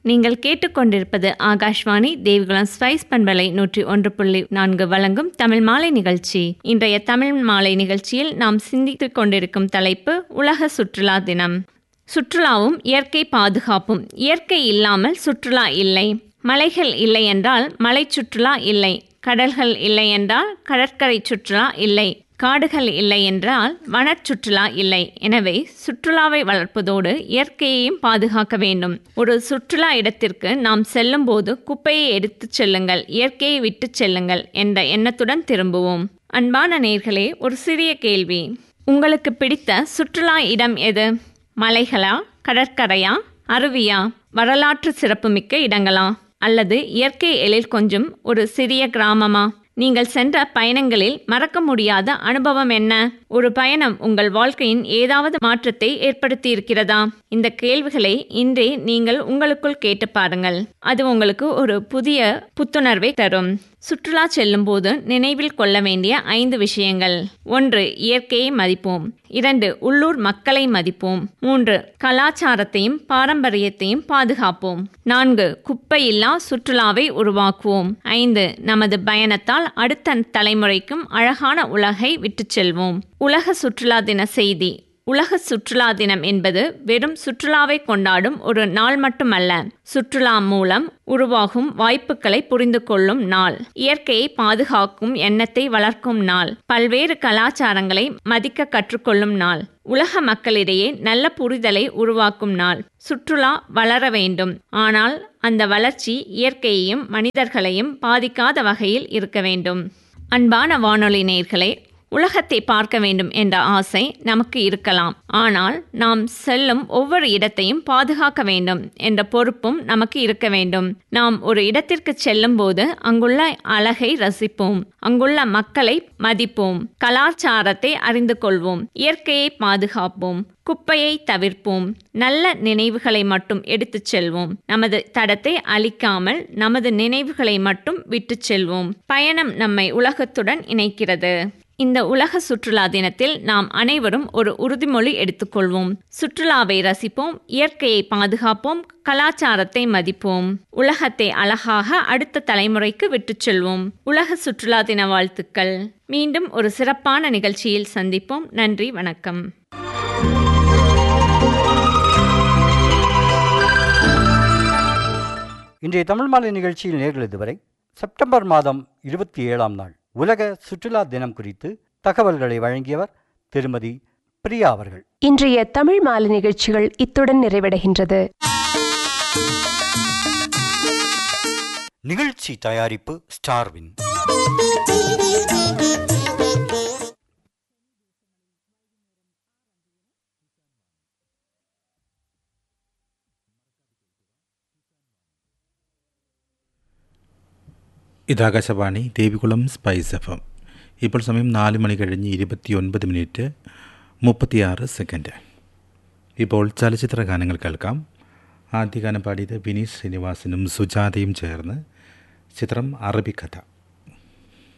நீங்கள் கேட்டுக்கொண்டிருப்பது ஆகாஷ்வாணி தேவிகுலம் ஸ்பைஸ் பண்பலை நூற்றி ஒன்று புள்ளி நான்கு வழங்கும் தமிழ் மாலை நிகழ்ச்சி இன்றைய தமிழ் மாலை நிகழ்ச்சியில் நாம் சிந்தித்துக் கொண்டிருக்கும் தலைப்பு உலக சுற்றுலா தினம் சுற்றுலாவும் இயற்கை பாதுகாப்பும் இயற்கை இல்லாமல் சுற்றுலா இல்லை மலைகள் இல்லை என்றால் மலை சுற்றுலா இல்லை கடல்கள் இல்லை என்றால் கடற்கரை சுற்றுலா இல்லை காடுகள் இல்லை என்றால் வனச் சுற்றுலா இல்லை எனவே சுற்றுலாவை வளர்ப்பதோடு இயற்கையையும் பாதுகாக்க வேண்டும் ஒரு சுற்றுலா இடத்திற்கு நாம் செல்லும்போது குப்பையை எடுத்துச் செல்லுங்கள் இயற்கையை விட்டுச் செல்லுங்கள் என்ற எண்ணத்துடன் திரும்புவோம் அன்பான நேர்களே ஒரு சிறிய கேள்வி உங்களுக்கு பிடித்த சுற்றுலா இடம் எது மலைகளா கடற்கரையா அருவியா வரலாற்று சிறப்புமிக்க இடங்களா அல்லது இயற்கை எழில் கொஞ்சம் ஒரு சிறிய கிராமமா நீங்கள் சென்ற பயணங்களில் மறக்க முடியாத அனுபவம் என்ன ஒரு பயணம் உங்கள் வாழ்க்கையின் ஏதாவது மாற்றத்தை ஏற்படுத்தி இருக்கிறதா இந்த கேள்விகளை இன்றே நீங்கள் உங்களுக்குள் கேட்டு பாருங்கள் அது உங்களுக்கு ஒரு புதிய புத்துணர்வை தரும் சுற்றுலா செல்லும் போது நினைவில் கொள்ள வேண்டிய ஐந்து விஷயங்கள் ஒன்று இயற்கையை மதிப்போம் இரண்டு உள்ளூர் மக்களை மதிப்போம் மூன்று கலாச்சாரத்தையும் பாரம்பரியத்தையும் பாதுகாப்போம் நான்கு குப்பையில்லா சுற்றுலாவை உருவாக்குவோம் ஐந்து நமது பயணத்தால் அடுத்த தலைமுறைக்கும் அழகான உலகை விட்டுச் செல்வோம் உலக சுற்றுலா தின செய்தி உலக சுற்றுலா தினம் என்பது வெறும் சுற்றுலாவை கொண்டாடும் ஒரு நாள் மட்டுமல்ல சுற்றுலா மூலம் உருவாகும் வாய்ப்புகளை புரிந்து கொள்ளும் நாள் இயற்கையை பாதுகாக்கும் எண்ணத்தை வளர்க்கும் நாள் பல்வேறு கலாச்சாரங்களை மதிக்க கற்றுக்கொள்ளும் நாள் உலக மக்களிடையே நல்ல புரிதலை உருவாக்கும் நாள் சுற்றுலா வளர வேண்டும் ஆனால் அந்த வளர்ச்சி இயற்கையையும் மனிதர்களையும் பாதிக்காத வகையில் இருக்க வேண்டும் அன்பான வானொலி நேர்களே உலகத்தை பார்க்க வேண்டும் என்ற ஆசை நமக்கு இருக்கலாம் ஆனால் நாம் செல்லும் ஒவ்வொரு இடத்தையும் பாதுகாக்க வேண்டும் என்ற பொறுப்பும் நமக்கு இருக்க வேண்டும் நாம் ஒரு இடத்திற்கு செல்லும் போது அங்குள்ள அழகை ரசிப்போம் அங்குள்ள மக்களை மதிப்போம் கலாச்சாரத்தை அறிந்து கொள்வோம் இயற்கையை பாதுகாப்போம் குப்பையை தவிர்ப்போம் நல்ல நினைவுகளை மட்டும் எடுத்துச் செல்வோம் நமது தடத்தை அழிக்காமல் நமது நினைவுகளை மட்டும் விட்டுச் செல்வோம் பயணம் நம்மை உலகத்துடன் இணைக்கிறது இந்த உலக சுற்றுலா தினத்தில் நாம் அனைவரும் ஒரு உறுதிமொழி எடுத்துக்கொள்வோம் சுற்றுலாவை ரசிப்போம் இயற்கையை பாதுகாப்போம் கலாச்சாரத்தை மதிப்போம் உலகத்தை அழகாக அடுத்த தலைமுறைக்கு விட்டுச் செல்வோம் உலக சுற்றுலா தின வாழ்த்துக்கள் மீண்டும் ஒரு சிறப்பான நிகழ்ச்சியில் சந்திப்போம் நன்றி வணக்கம் இன்றைய தமிழ் மாலை நிகழ்ச்சியில் நேர்கள் இதுவரை செப்டம்பர் மாதம் இருபத்தி ஏழாம் நாள் உலக சுற்றுலா தினம் குறித்து தகவல்களை வழங்கியவர் திருமதி பிரியா அவர்கள் இன்றைய தமிழ் மாலை நிகழ்ச்சிகள் இத்துடன் நிறைவடைகின்றது நிகழ்ச்சி தயாரிப்பு ஸ்டார்வின் ഇത് ആകാശവാണി ദേവികുളം സ്പൈസ് എഫ് എം ഇപ്പോൾ സമയം നാല് മണി കഴിഞ്ഞ് ഇരുപത്തി ഒൻപത് മിനിറ്റ് മുപ്പത്തിയാറ് സെക്കൻഡ് ഇപ്പോൾ ചലച്ചിത്ര ഗാനങ്ങൾ കേൾക്കാം ആദ്യ ഗാനം പാടിയത് വിനീത് ശ്രീനിവാസനും സുജാതയും ചേർന്ന് ചിത്രം അറബിക്കഥ